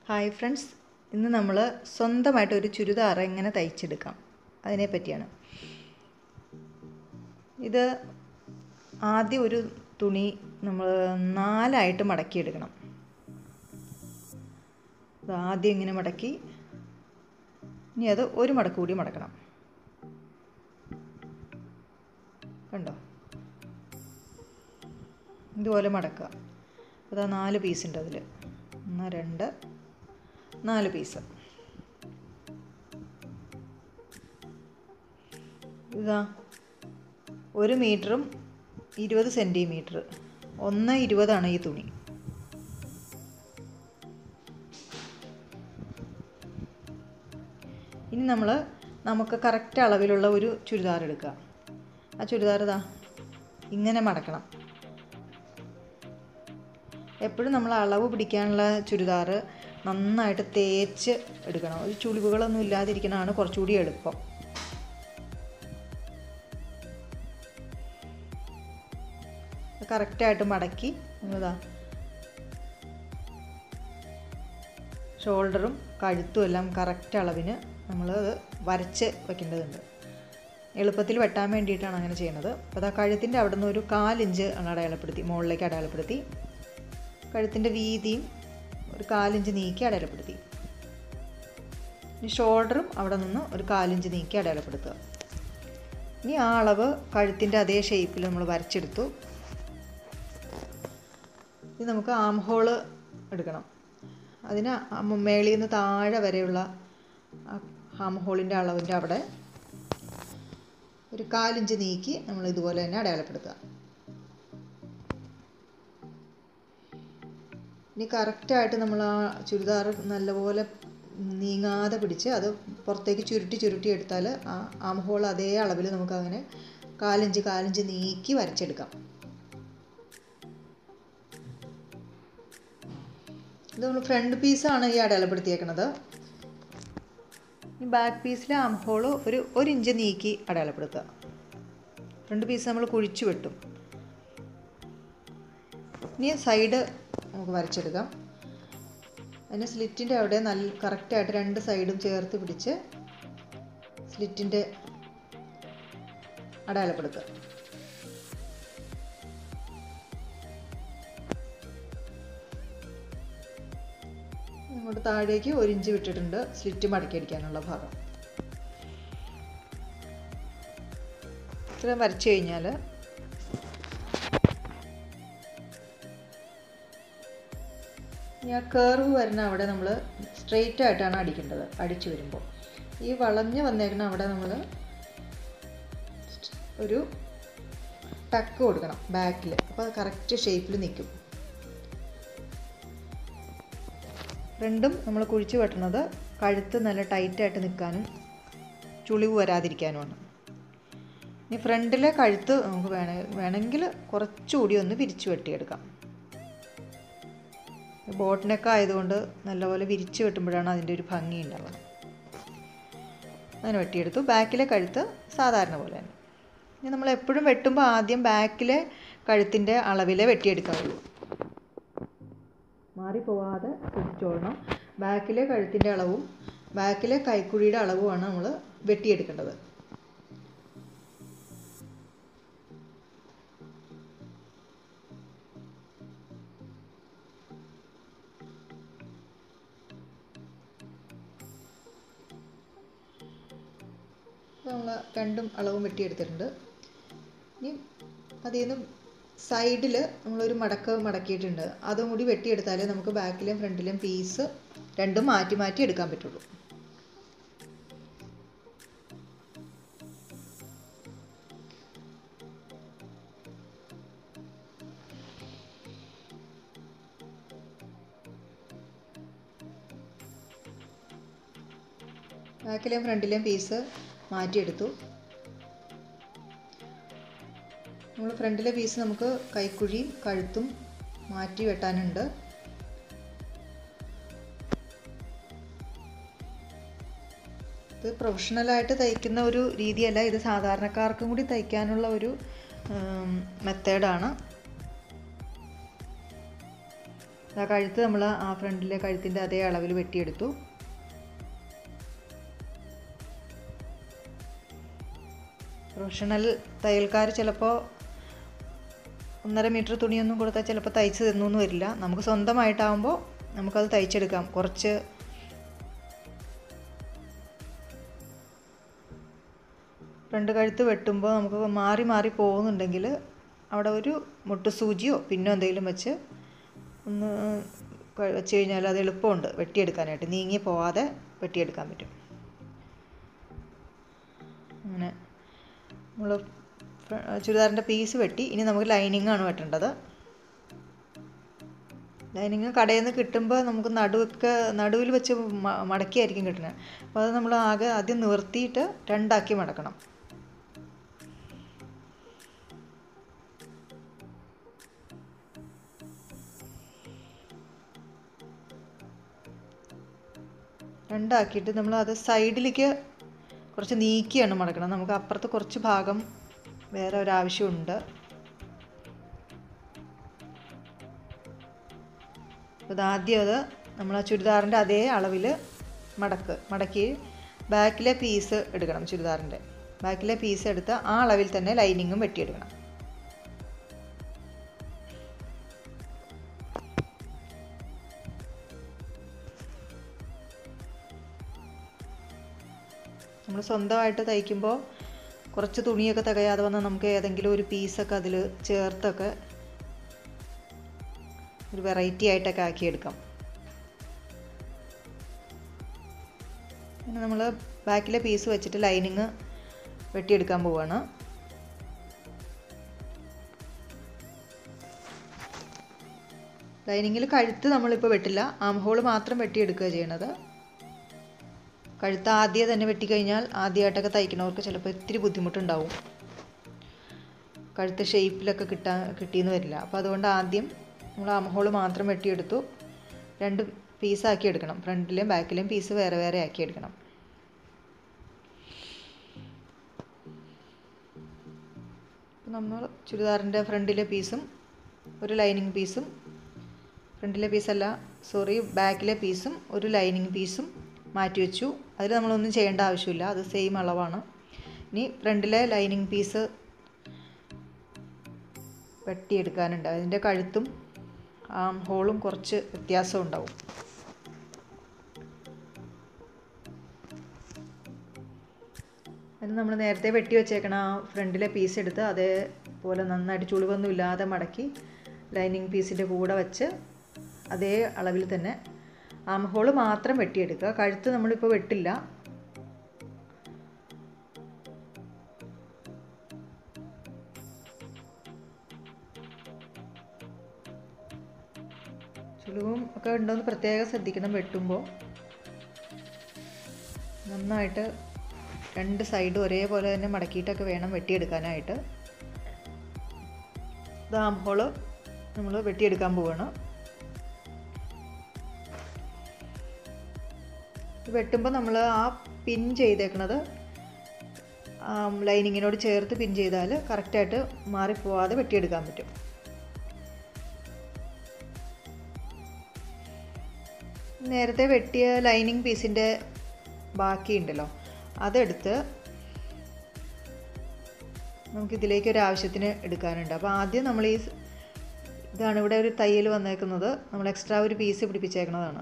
hi friends ഇന്ന് നമ്മൾ സ്വന്തമായിട്ട് ഒരു ചുരിദാർ എങ്ങനെ തയ്ച്ചെടുക്കാം അതിനെ പറ്റിയാണ് ഇത് ആദ്യം ഒരു തുണി നമ്മൾ നാലായിട്ട് മടക്കിയെടുക്കണം അത് ആദ്യം ഇങ്ങനെ മടക്കി ഇനി അത് ഒരു മടക്ക് കൂടി മടക്കണം കണ്ടോ ഇതുപോലെ മടക്കുക അതാ നാല് പീസ് ഉണ്ട് അതിൽ ഒന്ന് രണ്ട് നാല് പീസ് ഇതാ ഒരു മീറ്ററും ഇരുപത് സെൻറ്റിമീറ്റർ ഒന്ന് ഇരുപതാണ് ഈ തുണി ഇനി നമ്മൾ നമുക്ക് കറക്റ്റ് അളവിലുള്ള ഒരു ചുരിദാർ എടുക്കുക ആ ചുരിദാർ ഇതാ ഇങ്ങനെ മടക്കണം എപ്പോഴും നമ്മൾ അളവ് പിടിക്കാനുള്ള ചുരിദാർ നന്നായിട്ട് തേച്ച് എടുക്കണം ഒരു ചുളിവുകളൊന്നും ഇല്ലാതിരിക്കണതാണ് കുറച്ചുകൂടി എളുപ്പം കറക്റ്റായിട്ട് മടക്കി ഇതാ ഷോൾഡറും കഴുത്തും എല്ലാം കറക്റ്റ് അളവിന് നമ്മൾ വരച്ച് വെക്കേണ്ടതുണ്ട് എളുപ്പത്തിൽ വെട്ടാൻ വേണ്ടിയിട്ടാണ് അങ്ങനെ ചെയ്യുന്നത് അപ്പോൾ അതാ കഴുത്തിൻ്റെ അവിടെ നിന്ന് ഒരു കാലിഞ്ച് അടയാളപ്പെടുത്തി മുകളിലേക്ക് അടയാളപ്പെടുത്തി കഴുത്തിൻ്റെ വീതിയും ഒരു കാലിഞ്ച് നീക്കി അടയാളപ്പെടുത്തി ഇനി ഷോൾഡറും അവിടെ നിന്ന് ഒരു കാലിഞ്ച് നീക്കി അടയാളപ്പെടുത്തുക ഇനി ആ അളവ് കഴുത്തിൻ്റെ അതേ ഷേപ്പിൽ നമ്മൾ വരച്ചെടുത്തു ഇനി നമുക്ക് ആം ഹോള് എടുക്കണം അതിന് മേളിൽ നിന്ന് താഴെ വരെയുള്ള ആം ഹോളിൻ്റെ അളവിൻ്റെ അവിടെ ഒരു കാലിഞ്ച് നീക്കി നമ്മൾ ഇതുപോലെ തന്നെ അടയാളപ്പെടുത്തുക ഇനി കറക്റ്റായിട്ട് നമ്മൾ ആ ചുരിദാർ നല്ലപോലെ നീങ്ങാതെ പിടിച്ച് അത് പുറത്തേക്ക് ചുരുട്ടി ചുരുട്ടി എടുത്താൽ ആ ആം ഹോൾ അതേ അളവിൽ നമുക്ക് അങ്ങനെ കാലിഞ്ച് കാലിഞ്ച് നീക്കി വരച്ചെടുക്കാം ഇത് നമ്മൾ ഫ്രണ്ട് പീസാണ് ഈ അടയാളപ്പെടുത്തിയേക്കണത് ഈ ബാക്ക് പീസിലെ ആം ഹോൾ ഒരു ഒരു ഇഞ്ച് നീക്കി അടയാളപ്പെടുത്തുക ഫ്രണ്ട് പീസ് നമ്മൾ കുഴിച്ചു വെട്ടും ഇനി സൈഡ് നമുക്ക് വരച്ചെടുക്കാം അതിന് സ്ലിറ്റിൻ്റെ അവിടെ നല്ല കറക്റ്റായിട്ട് രണ്ട് സൈഡും ചേർത്ത് പിടിച്ച് സ്ലിറ്റിൻ്റെ അടയാളപ്പെടുത്തുക അങ്ങോട്ട് താഴേക്ക് ഒരു ഇഞ്ച് വിട്ടിട്ടുണ്ട് സ്ലിറ്റ് മടക്കിയടിക്കാനുള്ള ഭാഗം ഇത്രയും വരച്ചു കഴിഞ്ഞാൽ ഇനി ആ കേർവ് വരുന്ന അവിടെ നമ്മൾ സ്ട്രെയിറ്റ് ആയിട്ടാണ് അടിക്കേണ്ടത് അടിച്ചു വരുമ്പോൾ ഈ വളഞ്ഞ് വന്നേക്കുന്ന അവിടെ നമ്മൾ ഒരു ടക്ക് കൊടുക്കണം ബാക്കിൽ അപ്പോൾ അത് കറക്റ്റ് ഷേപ്പിൽ നിൽക്കും രണ്ടും നമ്മൾ കുഴിച്ച് വെട്ടണത് കഴുത്ത് നല്ല ടൈറ്റായിട്ട് നിൽക്കാനും ചുളിവ് വരാതിരിക്കാനുമാണ് ഇനി ഫ്രണ്ടിലെ കഴുത്ത് നമുക്ക് വേണ വേണമെങ്കിൽ കുറച്ചുകൂടി ഒന്ന് വിരിച്ച് വെട്ടിയെടുക്കാം ബോട്ടിനൊക്കെ ആയതുകൊണ്ട് നല്ലപോലെ വിരിച്ച് വെട്ടുമ്പോഴാണ് അതിൻ്റെ ഒരു ഭംഗി ഉണ്ടാവുക അങ്ങനെ വെട്ടിയെടുത്തു ബാക്കിലെ കഴുത്ത് സാധാരണ പോലെ തന്നെ ഇനി നമ്മൾ എപ്പോഴും വെട്ടുമ്പോൾ ആദ്യം ബാക്കിലെ കഴുത്തിൻ്റെ അളവിലെ വെട്ടിയെടുക്കാറുള്ളൂ മാറിപ്പോവാതെ ശ്രദ്ധിച്ചോളണം ബാക്കിലെ കഴുത്തിൻ്റെ അളവും ബാക്കിലെ കൈക്കുഴിയുടെ അളവുമാണ് നമ്മൾ വെട്ടിയെടുക്കേണ്ടത് നമ്മൾ രണ്ടും അളവും വെട്ടിയെടുത്തിട്ടുണ്ട് ഇനി അതിൽ നിന്ന് സൈഡിൽ നമ്മളൊരു മടക്ക് മടക്കിയിട്ടുണ്ട് അതും കൂടി വെട്ടിയെടുത്താലേ നമുക്ക് ബാക്കിലും ഫ്രണ്ടിലും പീസ് രണ്ടും മാറ്റി മാറ്റി എടുക്കാൻ പറ്റുള്ളൂ ബാക്കിലെയും ഫ്രണ്ടിലെയും പീസ് മാറ്റിയെടുത്തു നമ്മൾ ഫ്രണ്ടിലെ പീസ് നമുക്ക് കൈക്കുഴിയും കഴുത്തും മാറ്റി വെട്ടാനുണ്ട് ഇത് പ്രൊഫഷണലായിട്ട് തയ്ക്കുന്ന ഒരു രീതിയല്ല ഇത് സാധാരണക്കാർക്കും കൂടി തയ്ക്കാനുള്ള ഒരു മെത്തേഡാണ് ആ കഴുത്ത് നമ്മൾ ആ ഫ്രണ്ടിലെ കഴുത്തിൻ്റെ അതേ അളവിൽ വെട്ടിയെടുത്തു പ്രൊഫഷണൽ തയ്യൽക്കാർ ചിലപ്പോൾ ഒന്നര മീറ്റർ തുണിയൊന്നും കൊടുത്താൽ ചിലപ്പോൾ തയ്ച്ച് തന്നൊന്നും വരില്ല നമുക്ക് സ്വന്തമായിട്ടാകുമ്പോൾ നമുക്കത് തയ്ച്ചെടുക്കാം കുറച്ച് ഫ്രണ്ട് കഴുത്ത് വെട്ടുമ്പോൾ നമുക്ക് മാറി മാറി പോകുന്നുണ്ടെങ്കിൽ അവിടെ ഒരു മുട്ട് സൂചിയോ പിന്നോ എന്തെങ്കിലും വെച്ച് ഒന്ന് വെച്ച് കഴിഞ്ഞാൽ അത് എളുപ്പമുണ്ട് വെട്ടിയെടുക്കാനായിട്ട് നീങ്ങി പോവാതെ വെട്ടിയെടുക്കാൻ പറ്റും അങ്ങനെ നമ്മൾ ചുരിദാറിൻ്റെ പീസ് വെട്ടി ഇനി നമുക്ക് ലൈനിങ് ആണ് വെട്ടേണ്ടത് ലൈനിങ് കടയിൽ നിന്ന് കിട്ടുമ്പോൾ നമുക്ക് നടുവൊക്കെ നടുവിൽ വെച്ച് മടക്കിയായിരിക്കും കിട്ടുന്നത് അപ്പോൾ അത് നമ്മൾ ആകെ ആദ്യം നിവർത്തിയിട്ട് രണ്ടാക്കി മടക്കണം രണ്ടാക്കിയിട്ട് നമ്മൾ അത് സൈഡിലേക്ക് കുറച്ച് നീക്കിയാണ് മടക്കണം നമുക്ക് അപ്പുറത്ത് കുറച്ച് ഭാഗം വേറെ ഒരാവശ്യമുണ്ട് അപ്പോൾ ആദ്യം അത് നമ്മൾ ആ ചുരിദാറിൻ്റെ അതേ അളവിൽ മടക്ക് മടക്കി ബാക്കിലെ പീസ് എടുക്കണം ചുരിദാറിൻ്റെ ബാക്കിലെ പീസ് എടുത്ത് ആ അളവിൽ തന്നെ ലൈനിങ്ങും വെട്ടിയെടുക്കണം നമ്മൾ സ്വന്തമായിട്ട് തയ്ക്കുമ്പോൾ കുറച്ച് തുണിയൊക്കെ തികയാതെ വന്നാൽ നമുക്ക് ഏതെങ്കിലും ഒരു പീസൊക്കെ അതിൽ ചേർത്തൊക്കെ ഒരു വെറൈറ്റി ആയിട്ടൊക്കെ ആക്കിയെടുക്കാം പിന്നെ നമ്മൾ ബാക്കിലെ പീസ് വെച്ചിട്ട് ലൈനിങ് വെട്ടിയെടുക്കാൻ പോവുകയാണ് ലൈനിങ്ങിൽ കഴുത്ത് നമ്മളിപ്പോൾ വെട്ടില്ല ആം ഹോൾ മാത്രം വെട്ടിയെടുക്കുക ചെയ്യണത് കഴുത്ത് ആദ്യം തന്നെ വെട്ടിക്കഴിഞ്ഞാൽ ആദ്യമായിട്ടൊക്കെ തയ്ക്കണവർക്ക് ചിലപ്പോൾ ഇത്തിരി ബുദ്ധിമുട്ടുണ്ടാവും കഴുത്ത് ഷേപ്പിലൊക്കെ കിട്ടാൻ കിട്ടിയെന്ന് വരില്ല അപ്പോൾ അതുകൊണ്ട് ആദ്യം നമ്മൾ ആംഹോൾ മാത്രം വെട്ടിയെടുത്തു രണ്ട് പീസാക്കി എടുക്കണം ഫ്രണ്ടിലെയും ബാക്കിലെയും പീസ് വേറെ വേറെ ആക്കി എടുക്കണം നമ്മൾ ചുരിദാറിൻ്റെ ഫ്രണ്ടിലെ പീസും ഒരു ലൈനിങ് പീസും ഫ്രണ്ടിലെ പീസല്ല സോറി ബാക്കിലെ പീസും ഒരു ലൈനിങ് പീസും മാറ്റി വെച്ചു അതിൽ നമ്മളൊന്നും ചെയ്യേണ്ട ആവശ്യമില്ല അത് സെയിം അളവാണ് ഇനി ഫ്രണ്ടിലെ ലൈനിങ് പീസ് വെട്ടിയെടുക്കാനുണ്ട് അതിൻ്റെ കഴുത്തും ആം ഹോളും കുറച്ച് വ്യത്യാസം ഉണ്ടാവും അതിന് നമ്മൾ നേരത്തെ വെട്ടി വെച്ചേക്കണ ആ ഫ്രണ്ടിലെ പീസ് എടുത്ത് അതേപോലെ നന്നായിട്ട് ചുളിവൊന്നും ഇല്ലാതെ മടക്കി ലൈനിങ് പീസിൻ്റെ കൂടെ വെച്ച് അതേ അളവിൽ തന്നെ ആം ഹോൾ മാത്രം വെട്ടിയെടുക്കുക കഴുത്ത് നമ്മളിപ്പോൾ വെട്ടില്ല ചുളിവും ഒക്കെ ഉണ്ടോയെന്ന് പ്രത്യേകം ശ്രദ്ധിക്കണം വെട്ടുമ്പോൾ നന്നായിട്ട് രണ്ട് സൈഡും ഒരേപോലെ തന്നെ മടക്കിയിട്ടൊക്കെ വേണം വെട്ടിയെടുക്കാനായിട്ട് ഇത് ആം ഹോള് നമ്മൾ വെട്ടിയെടുക്കാൻ പോവുകയാണ് വെട്ടുമ്പോൾ നമ്മൾ ആ പിൻ ചെയ്തേക്കണത് ലൈനിങ്ങിനോട് ചേർത്ത് പിൻ ചെയ്താൽ കറക്റ്റായിട്ട് മാറിപ്പോവാതെ വെട്ടിയെടുക്കാൻ പറ്റും നേരത്തെ വെട്ടിയ ലൈനിങ് പീസിൻ്റെ ബാക്കിയുണ്ടല്ലോ അതെടുത്ത് നമുക്കിതിലേക്ക് ഒരു ആവശ്യത്തിന് എടുക്കാനുണ്ട് അപ്പോൾ ആദ്യം നമ്മൾ ഈ ഇതാണ് ഇവിടെ ഒരു തയ്യൽ വന്നേക്കുന്നത് നമ്മൾ എക്സ്ട്രാ ഒരു പീസ് പിടിപ്പിച്ചേക്കുന്നതാണ്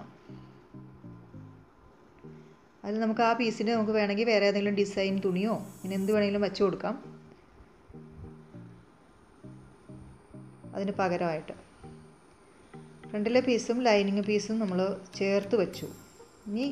അതിൽ നമുക്ക് ആ പീസിന് നമുക്ക് വേണമെങ്കിൽ വേറെ ഏതെങ്കിലും ഡിസൈൻ തുണിയോ ഇങ്ങനെ എന്ത് വേണമെങ്കിലും വെച്ച് കൊടുക്കാം അതിന് പകരമായിട്ട് ഫ്രണ്ടിലെ പീസും ലൈനിങ് പീസും നമ്മൾ ചേർത്ത് വെച്ചു ഇനി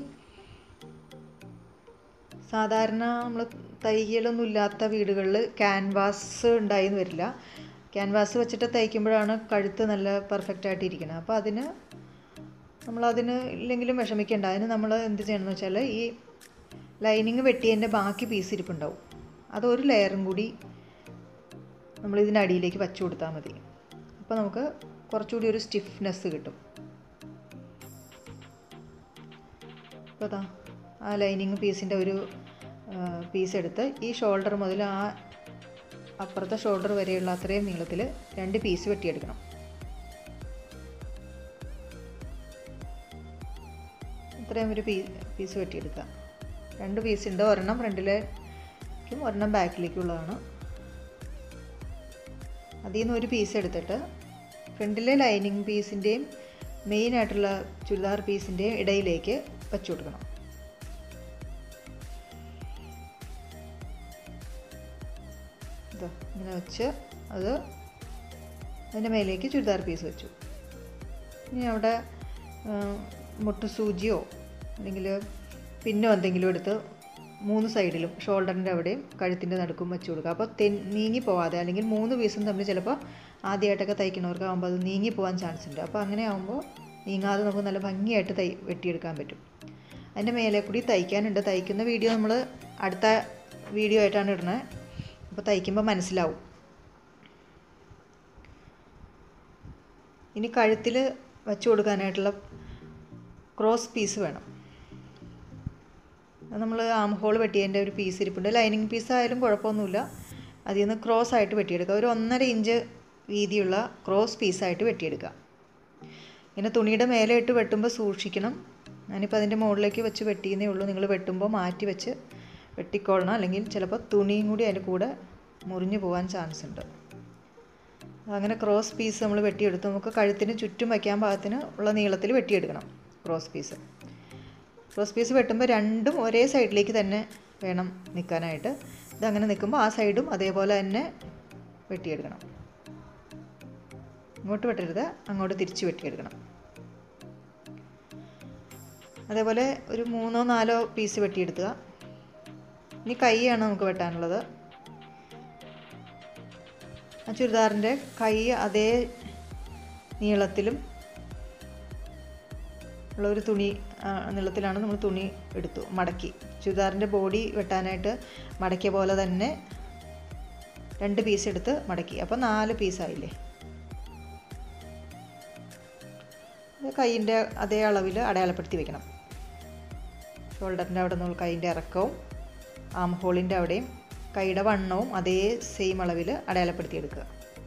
സാധാരണ നമ്മൾ തയ്യലൊന്നും ഇല്ലാത്ത വീടുകളിൽ ക്യാൻവാസ് ഉണ്ടായിന്ന് വരില്ല ക്യാൻവാസ് വെച്ചിട്ട് തയ്ക്കുമ്പോഴാണ് കഴുത്ത് നല്ല പെർഫെക്റ്റ് ആയിട്ട് ഇരിക്കുന്നത് അപ്പോൾ അതിന് നമ്മളതിന് ഇല്ലെങ്കിലും വിഷമിക്കേണ്ട അതിന് നമ്മൾ എന്ത് ചെയ്യണമെന്ന് വെച്ചാൽ ഈ ലൈനിങ് വെട്ടിയതിൻ്റെ ബാക്കി പീസ് ഇരിപ്പുണ്ടാവും അതൊരു ലെയറും കൂടി നമ്മൾ ഇതിൻ്റെ അടിയിലേക്ക് വച്ചു കൊടുത്താൽ മതി അപ്പോൾ നമുക്ക് കുറച്ചുകൂടി ഒരു സ്റ്റിഫ്നെസ് കിട്ടും അപ്പോൾ അതാ ആ ലൈനിങ് പീസിൻ്റെ ഒരു പീസ് എടുത്ത് ഈ ഷോൾഡർ മുതൽ ആ അപ്പുറത്തെ ഷോൾഡർ വരെയുള്ള അത്രയും നീളത്തിൽ രണ്ട് പീസ് വെട്ടിയെടുക്കണം ഇത്രയും ഒരു പീ പീസ് വെട്ടിയെടുക്കുക രണ്ട് പീസ് ഉണ്ട് ഒരെണ്ണം ഫ്രണ്ടിലേക്കും ഒരെണ്ണം ബാക്കിലേക്കുള്ളതാണ് അതിൽ നിന്ന് ഒരു പീസ് എടുത്തിട്ട് ഫ്രണ്ടിലെ ലൈനിങ് പീസിൻ്റെയും മെയിൻ ആയിട്ടുള്ള ചുരിദാർ പീസിൻ്റെയും ഇടയിലേക്ക് വച്ചു കൊടുക്കണം ഇതാ ഇങ്ങനെ വെച്ച് അത് അതിൻ്റെ മേലേക്ക് ചുരിദാർ പീസ് വെച്ചു ഇനി അവിടെ മുട്ടു സൂചിയോ അല്ലെങ്കിൽ പിന്നോ എന്തെങ്കിലും എടുത്ത് മൂന്ന് സൈഡിലും ഷോൾഡറിൻ്റെ അവിടെയും കഴുത്തിൻ്റെ നടുക്കും വെച്ച് കൊടുക്കുക അപ്പോൾ തെ നീങ്ങി പോവാതെ അല്ലെങ്കിൽ മൂന്ന് പീസും തമ്മിൽ ചിലപ്പോൾ ആദ്യമായിട്ടൊക്കെ തയ്ക്കുന്നവർക്ക് ആകുമ്പോൾ അത് നീങ്ങി പോകാൻ ചാൻസ് ഉണ്ട് അപ്പോൾ അങ്ങനെ ആകുമ്പോൾ നീങ്ങാതെ നമുക്ക് നല്ല ഭംഗിയായിട്ട് തൈ വെട്ടിയെടുക്കാൻ പറ്റും അതിൻ്റെ മേലെ കൂടി തയ്ക്കാനുണ്ട് തയ്ക്കുന്ന വീഡിയോ നമ്മൾ അടുത്ത വീഡിയോ ആയിട്ടാണ് ഇടുന്നത് അപ്പോൾ തയ്ക്കുമ്പോൾ മനസ്സിലാവും ഇനി കഴുത്തിൽ വച്ചു കൊടുക്കാനായിട്ടുള്ള ക്രോസ് പീസ് വേണം അത് നമ്മൾ ആം ഹോൾ വെട്ടിയതിൻ്റെ ഒരു പീസ് ഇരിപ്പുണ്ട് ലൈനിങ് പീസ് ആയാലും കുഴപ്പമൊന്നുമില്ല അതിൽ നിന്ന് ക്രോസ് ആയിട്ട് വെട്ടിയെടുക്കുക ഒരു ഒന്നര ഇഞ്ച് വീതിയുള്ള ക്രോസ് പീസായിട്ട് വെട്ടിയെടുക്കുക ഇങ്ങനെ തുണിയുടെ മേലെ ഇട്ട് വെട്ടുമ്പോൾ സൂക്ഷിക്കണം ഞാനിപ്പോൾ അതിൻ്റെ മുകളിലേക്ക് വെച്ച് വെട്ടിയെന്നേ ഉള്ളൂ നിങ്ങൾ വെട്ടുമ്പോൾ മാറ്റി വെച്ച് വെട്ടിക്കൊള്ളണം അല്ലെങ്കിൽ ചിലപ്പോൾ തുണിയും കൂടി അതിൻ്റെ കൂടെ മുറിഞ്ഞു പോകാൻ ചാൻസ് ഉണ്ട് അങ്ങനെ ക്രോസ് പീസ് നമ്മൾ വെട്ടിയെടുത്ത് നമുക്ക് കഴുത്തിന് ചുറ്റും വയ്ക്കാൻ പാകത്തിന് ഉള്ള നീളത്തിൽ വെട്ടിയെടുക്കണം ക്രോസ് പീസ് ക്രോസ് പീസ് വെട്ടുമ്പോൾ രണ്ടും ഒരേ സൈഡിലേക്ക് തന്നെ വേണം നിൽക്കാനായിട്ട് ഇതങ്ങനെ നിൽക്കുമ്പോൾ ആ സൈഡും അതേപോലെ തന്നെ വെട്ടിയെടുക്കണം ഇങ്ങോട്ട് വെട്ടരുത് അങ്ങോട്ട് തിരിച്ച് വെട്ടിയെടുക്കണം അതേപോലെ ഒരു മൂന്നോ നാലോ പീസ് വെട്ടിയെടുക്കുക ഇനി കൈയാണ് നമുക്ക് വെട്ടാനുള്ളത് ആ ചുരിദാറിൻ്റെ കൈ അതേ നീളത്തിലും ഉള്ള ഒരു തുണി നീളത്തിലാണ് നമ്മൾ തുണി എടുത്തു മടക്കി ചുരിദാറിൻ്റെ ബോഡി വെട്ടാനായിട്ട് മടക്കിയ പോലെ തന്നെ രണ്ട് പീസ് എടുത്ത് മടക്കി അപ്പോൾ നാല് പീസായില്ലേ കൈയിൻ്റെ അതേ അളവിൽ അടയാളപ്പെടുത്തി വെക്കണം ഷോൾഡറിൻ്റെ അവിടെ നിന്ന് കൈയിൻ്റെ ഇറക്കവും ആം ഹോളിൻ്റെ അവിടെയും കൈയുടെ വണ്ണവും അതേ സെയിം അളവിൽ അടയാളപ്പെടുത്തി എടുക്കുക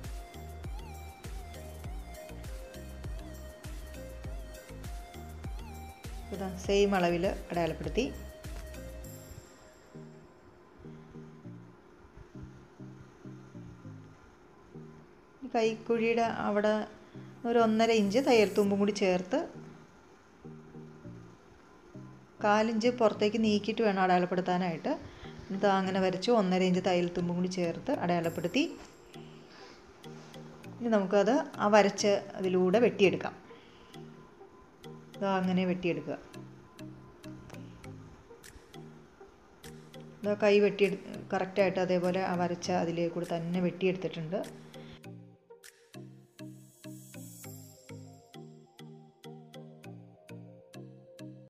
ഇതാ സെയിം അളവിൽ അടയാളപ്പെടുത്തി കൈക്കുഴിയുടെ അവിടെ ഒരു ഒന്നര ഇഞ്ച് തയ്യൽ തുമ്പും കൂടി ചേർത്ത് കാലിഞ്ച് പുറത്തേക്ക് നീക്കിയിട്ട് വേണം അടയാളപ്പെടുത്താനായിട്ട് ഇത് അങ്ങനെ വരച്ചു ഒന്നര ഇഞ്ച് തയ്യൽ തുമ്പും കൂടി ചേർത്ത് അടയാളപ്പെടുത്തി ഇനി നമുക്കത് ആ വരച്ച് അതിലൂടെ വെട്ടിയെടുക്കാം ഇത് അങ്ങനെ വെട്ടിയെടുക്കുക ഇത് കൈ വെട്ടി കറക്റ്റായിട്ട് അതേപോലെ ആ വരച്ച അതിലേക്ക് കൂടി തന്നെ വെട്ടിയെടുത്തിട്ടുണ്ട്